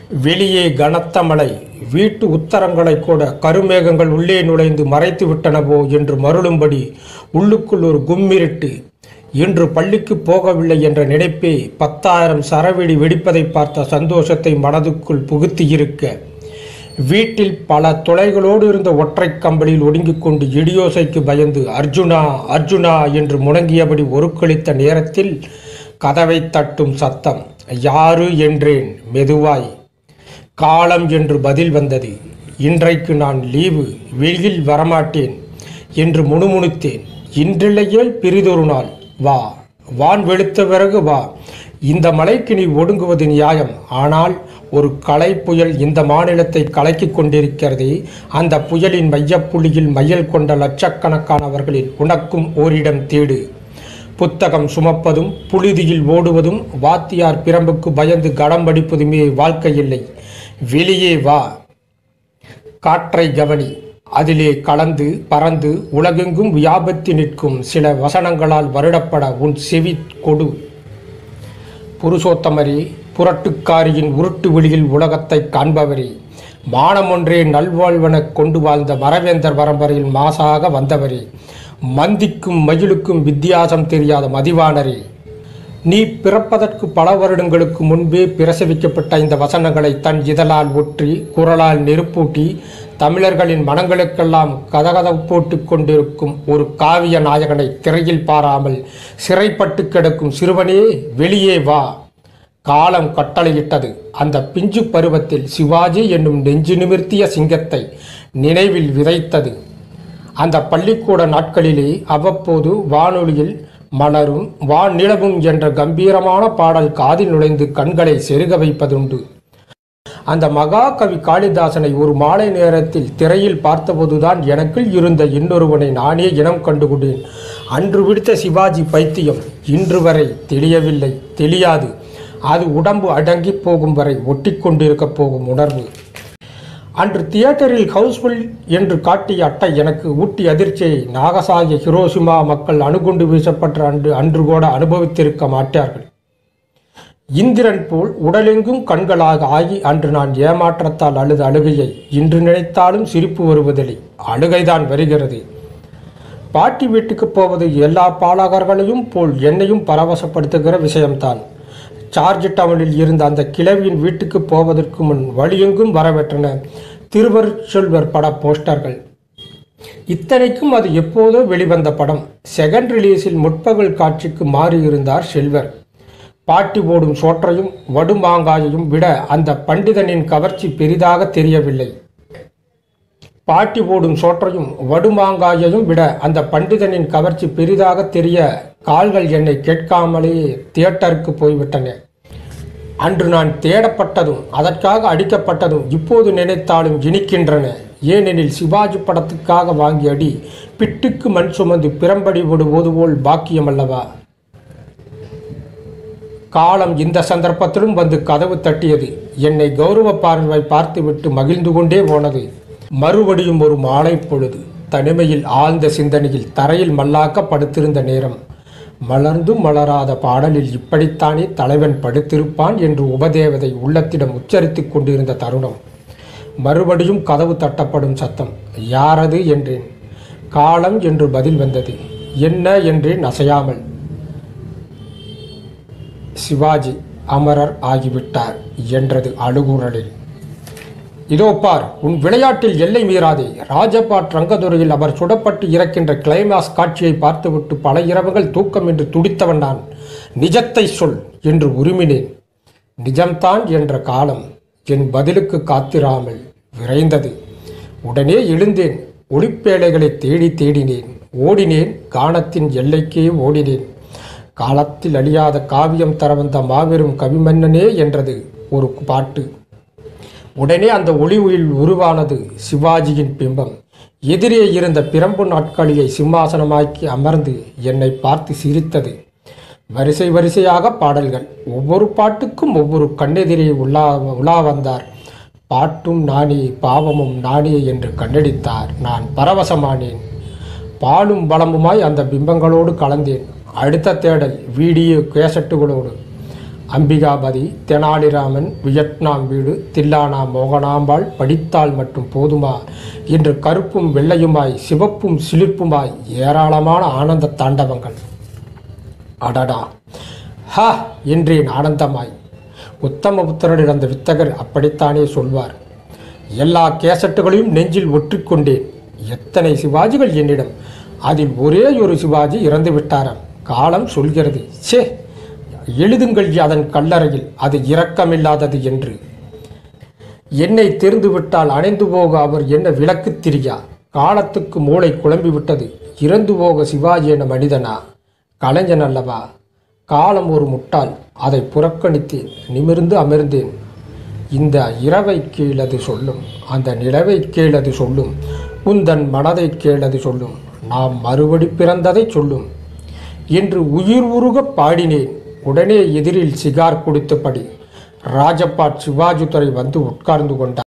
வெளியே கனத்த மழை வீட்டு உத்தரங்களை கூட கருமேகங்கள் உள்ளே நுழைந்து மறைத்து விட்டனவோ என்று மருளும்படி உள்ளுக்குள் ஒரு கும்மிருட்டு இன்று பள்ளிக்கு போகவில்லை என்ற நினைப்பே பத்தாயிரம் சரவெடி வெடிப்பதை பார்த்த சந்தோஷத்தை மனதுக்குள் புகுத்தியிருக்க வீட்டில் பல துளைகளோடு இருந்த ஒற்றைக் கம்பளியில் ஒடுங்கிக் கொண்டு இடியோசைக்கு பயந்து அர்ஜுனா அர்ஜுனா என்று முழங்கியபடி ஒருக்களித்த நேரத்தில் கதவை தட்டும் சத்தம் யாரு என்றேன் மெதுவாய் காலம் என்று பதில் வந்தது இன்றைக்கு நான் லீவு வெளியில் வரமாட்டேன் என்று முணுமுணுத்தேன் இன்றில்லையேல் பிரிதொரு நாள் வா வான் வெளுத்த பிறகு வா இந்த மலைக்கு நீ ஒடுங்குவது நியாயம் ஆனால் ஒரு கலை புயல் இந்த மாநிலத்தை கலக்கிக் கொண்டிருக்கிறதே அந்த புயலின் மையப்புள்ளியில் மையல் கொண்ட லட்சக்கணக்கானவர்களில் உனக்கும் ஓரிடம் தேடு புத்தகம் சுமப்பதும் புழுதியில் ஓடுவதும் வாத்தியார் பிரம்புக்கு பயந்து கடம் படிப்பதுமே வாழ்க்கையில்லை வெளியே வா காற்றை கவனி அதிலே கலந்து பறந்து உலகெங்கும் வியாபத்தி நிற்கும் சில வசனங்களால் வருடப்பட உன் செவி கொடு புருஷோத்தமரே புரட்டுக்காரியின் உருட்டு வெளியில் உலகத்தை காண்பவரே மானமொன்றே நல்வாழ்வெனக் கொண்டு வாழ்ந்த மரவேந்தர் பரம்பரையில் மாசாக வந்தவரே மந்திக்கும் மகிழுக்கும் வித்தியாசம் தெரியாத மதிவானரே நீ பிறப்பதற்கு பல வருடங்களுக்கு முன்பே பிரசவிக்கப்பட்ட இந்த வசனங்களை தன் இதழால் ஒற்றி குரலால் நெருப்பூட்டி தமிழர்களின் மனங்களுக்கெல்லாம் கதகதப்போட்டு கொண்டிருக்கும் ஒரு காவிய நாயகனை திரையில் பாராமல் சிறைப்பட்டு கிடக்கும் சிறுவனே வெளியே வா காலம் கட்டளையிட்டது அந்த பிஞ்சு பருவத்தில் சிவாஜி என்னும் நெஞ்சு நிமிர்த்திய சிங்கத்தை நினைவில் விதைத்தது அந்த பள்ளிக்கூட நாட்களிலே அவ்வப்போது வானொலியில் மலரும் வானிலவும் என்ற கம்பீரமான பாடல் காதில் நுழைந்து கண்களை செருக வைப்பதுண்டு அந்த மகாகவி காளிதாசனை ஒரு மாலை நேரத்தில் திரையில் பார்த்தபோதுதான் எனக்குள் இருந்த இன்னொருவனை நானே இனம் கண்டுகொண்டேன் அன்று விடுத்த சிவாஜி பைத்தியம் இன்று வரை தெளியவில்லை தெரியாது அது உடம்பு அடங்கி போகும் வரை ஒட்டிக்கொண்டிருக்கப் போகும் உணர்வு அன்று தியேட்டரில் ஹவுஸ்ஃபுல் என்று காட்டிய அட்டை எனக்கு ஊட்டி அதிர்ச்சியை நாகசாகி ஹிரோஷிமா மக்கள் அணுகுண்டு வீசப்பட்ட அன்று அன்று கூட அனுபவித்திருக்க மாட்டார்கள் இந்திரன் போல் உடலெங்கும் கண்களாக ஆகி அன்று நான் ஏமாற்றத்தால் அழுத அழுகையை இன்று நினைத்தாலும் சிரிப்பு வருவதில்லை அழுகைதான் வருகிறது பாட்டி வீட்டுக்கு போவது எல்லா பாலகர்களையும் போல் என்னையும் பரவசப்படுத்துகிற விஷயம்தான் சார்ஜ் டவுனில் இருந்த அந்த கிழவியின் வீட்டுக்கு போவதற்கு முன் வழியெங்கும் வரவேற்றன திருவருட்செல்வர் பட போஸ்டர்கள் இத்தனைக்கும் அது எப்போதோ வெளிவந்த படம் செகண்ட் ரிலீஸில் முற்பகல் காட்சிக்கு மாறியிருந்தார் செல்வர் பாட்டி போடும் சோற்றையும் வடுமாங்காயையும் விட அந்த பண்டிதனின் கவர்ச்சி பெரிதாக தெரியவில்லை பாட்டி போடும் சோற்றையும் வடுமாங்காயையும் விட அந்த பண்டிதனின் கவர்ச்சி பெரிதாக தெரிய கால்கள் என்னை கேட்காமலே தியேட்டருக்கு போய்விட்டன அன்று நான் தேடப்பட்டதும் அதற்காக அடிக்கப்பட்டதும் இப்போது நினைத்தாலும் இனிக்கின்றன ஏனெனில் சிவாஜி படத்துக்காக வாங்கிய அடி பிட்டுக்கு மண் சுமந்து பிறம்படி விடுவது போல் பாக்கியம் அல்லவா காலம் இந்த சந்தர்ப்பத்திலும் வந்து கதவு தட்டியது என்னை கௌரவ பார்வை பார்த்துவிட்டு மகிழ்ந்து கொண்டே போனது மறுபடியும் ஒரு மாலை பொழுது தனிமையில் ஆழ்ந்த சிந்தனையில் தரையில் மல்லாக்க படுத்திருந்த நேரம் மலர்ந்தும் மலராத பாடலில் இப்படித்தானே தலைவன் படுத்திருப்பான் என்று உபதேவதை உள்ளத்திடம் உச்சரித்துக் கொண்டிருந்த தருணம் மறுபடியும் கதவு தட்டப்படும் சத்தம் யாரது என்றேன் காலம் என்று பதில் வந்தது என்ன என்றேன் அசையாமல் சிவாஜி அமரர் ஆகிவிட்டார் என்றது அழுகுரலில் இதோ பார் உன் விளையாட்டில் எல்லை மீறாதே ராஜபாட் ரங்கதுரையில் அவர் சுடப்பட்டு இறக்கின்ற கிளைமாஸ் காட்சியை பார்த்துவிட்டு பல இரவுகள் தூக்கம் என்று துடித்தவன் நான் நிஜத்தை சொல் என்று உருமினேன் நிஜம்தான் என்ற காலம் என் பதிலுக்கு காத்திராமல் விரைந்தது உடனே எழுந்தேன் ஒளிப்பேழைகளை தேடி தேடினேன் ஓடினேன் கானத்தின் எல்லைக்கே ஓடினேன் காலத்தில் அழியாத காவியம் தர வந்த மாபெரும் கவிமன்னனே என்றது ஒரு பாட்டு உடனே அந்த ஒளிவில் உருவானது சிவாஜியின் பிம்பம் எதிரே இருந்த பிரம்பு நாட்களியை சிம்மாசனமாக்கி அமர்ந்து என்னை பார்த்து சிரித்தது வரிசை வரிசையாக பாடல்கள் ஒவ்வொரு பாட்டுக்கும் ஒவ்வொரு கண்ணெதிரே உலா உலா வந்தார் பாட்டும் நானே பாவமும் நானே என்று கண்டடித்தார் நான் பரவசமானேன் பாலும் பலமுமாய் அந்த பிம்பங்களோடு கலந்தேன் அடுத்த தேடல் வீடியோ கேசட்டுகளோடு அம்பிகாபதி தெனாலிராமன் வியட்நாம் வீடு தில்லானா மோகனாம்பாள் படித்தால் மட்டும் போதுமா என்று கருப்பும் வெள்ளையுமாய் சிவப்பும் சிலிர்ப்புமாய் ஏராளமான ஆனந்த தாண்டவங்கள் அடடா ஹா என்றேன் ஆனந்தமாய் உத்தமபுத்திரனில் அந்த வித்தகர் அப்படித்தானே சொல்வார் எல்லா கேசட்டுகளையும் நெஞ்சில் ஒற்றிக்கொண்டேன் எத்தனை சிவாஜிகள் என்னிடம் அதில் ஒரே ஒரு சிவாஜி இறந்து விட்டாராம் காலம் சொல்கிறது சே எழுதுங்கள் அதன் கல்லறையில் அது இரக்கமில்லாதது என்று என்னை தெரிந்துவிட்டால் அணைந்து போக அவர் என்ன விளக்கு திரியா காலத்துக்கு மூளை குழம்பி விட்டது இறந்து போக சிவாஜி என மனிதனா கலைஞன் அல்லவா காலம் ஒரு முட்டாள் அதை புறக்கணித்தேன் நிமிர்ந்து அமர்ந்தேன் இந்த இரவை கீழது சொல்லும் அந்த நிலவை கீழது சொல்லும் உந்தன் மனதை கீழது சொல்லும் நாம் மறுபடி பிறந்ததை சொல்லும் என்று உயிர் உருக பாடினேன் உடனே எதிரில் சிகார் குடித்தபடி ராஜபாட் சிவாஜி துறை வந்து உட்கார்ந்து கொண்டார்